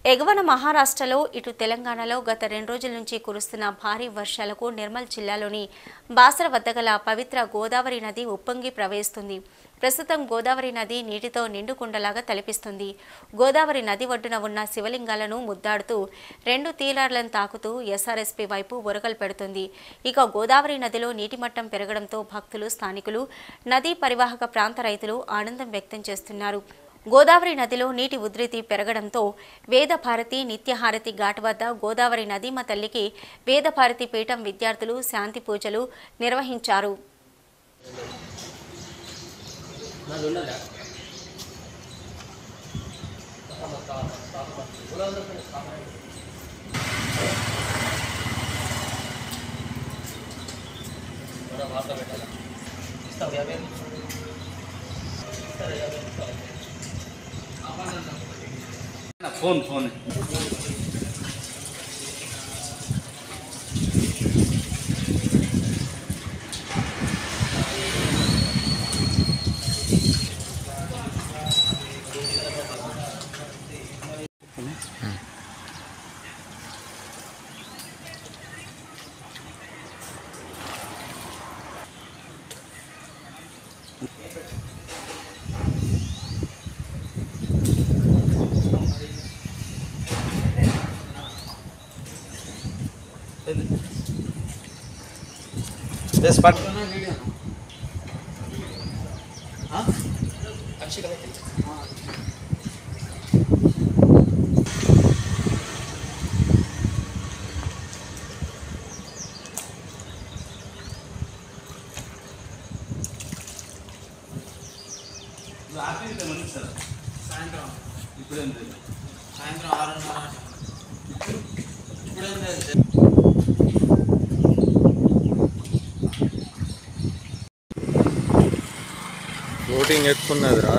ఎగువన మహారాష్ట్రలో ఇటు తెలంగాణలో గత రెండు రోజుల నుంచి కురుస్తున్న భారీ వర్షాలకు నిర్మల్ జిల్లాలోని బాసర వద్ద గల పవిత్ర గోదావరి నది ఉప్పొంగి ప్రవహిస్తుంది ప్రస్తుతం గోదావరి నది నీటితో నిండుకుండలాగా తలపిస్తుంది గోదావరి నది ఒడ్డున ఉన్న శివలింగాలను ముద్దాడుతూ రెండు తీలార్లను తాకుతూ ఎస్ఆర్ఎస్పీ వైపు ఉరకలు పెడుతుంది ఇక గోదావరి నదిలో నీటి మట్టం పెరగడంతో భక్తులు స్థానికులు నదీ పరివాహక ప్రాంత రైతులు ఆనందం వ్యక్తం చేస్తున్నారు గోదావరి నదిలో నీటి ఉధృతి పెరగడంతో వేదభారతి నిత్యహారతి ఘాట్ వద్ద గోదావరి నదీమ తల్లికి వేదభారతి పీఠం విద్యార్థులు శాంతి పూజలు నిర్వహించారు ఫోన్ ఫోన్ బస్ పట్ సాయంత్రం ఇప్పుడేం సాయంత్రం ఆరున్నర ఇప్పుడేం లేదు ఓటింగ్ ఎక్కువ ఉన్నదిరా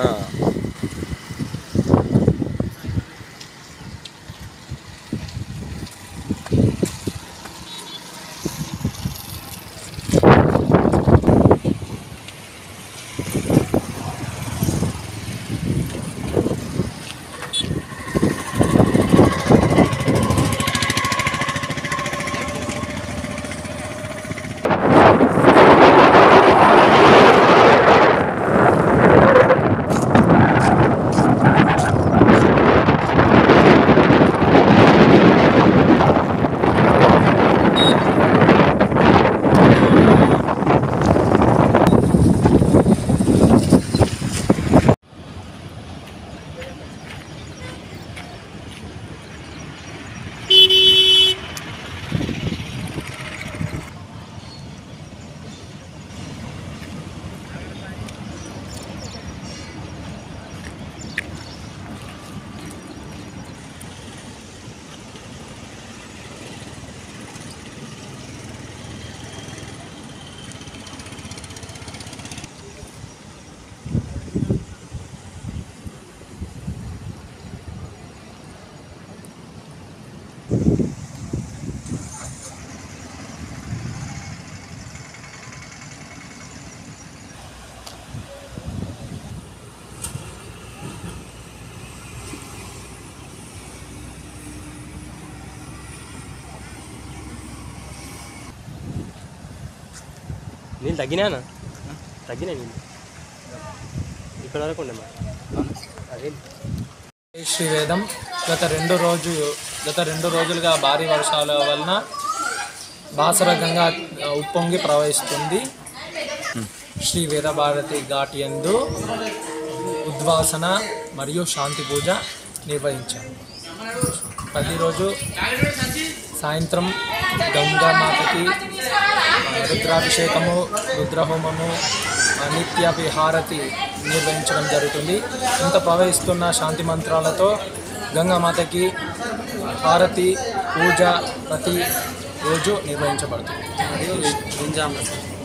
నీళ్ళు తగ్గినానా తగ్గినాయి నీళ్ళు ఇక్కడ వరకు ఉండే మరి అదే శ్రీ వేదం గత రెండు రోజు గత రెండు రోజులుగా భారీ వర్షాల వలన బాసర గంగా ఉప్పొంగి ప్రవహిస్తుంది శ్రీ వేద భారతి ఘాట్ యందు ఉద్వాసన మరియు శాంతి పూజ నిర్వహించాము ప్రతిరోజు సాయంత్రం గంగామాతకి ఆ, రుద్రాభిషేకము రుద్రహోమము ఆ, నిత్య విహారతి నిర్వహించడం జరుగుతుంది ఇంత ప్రవహిస్తున్న శాంతి మంత్రాలతో గంగామాతకి హారతి పూజ ప్రతి రోజు నిర్వహించబడుతుంది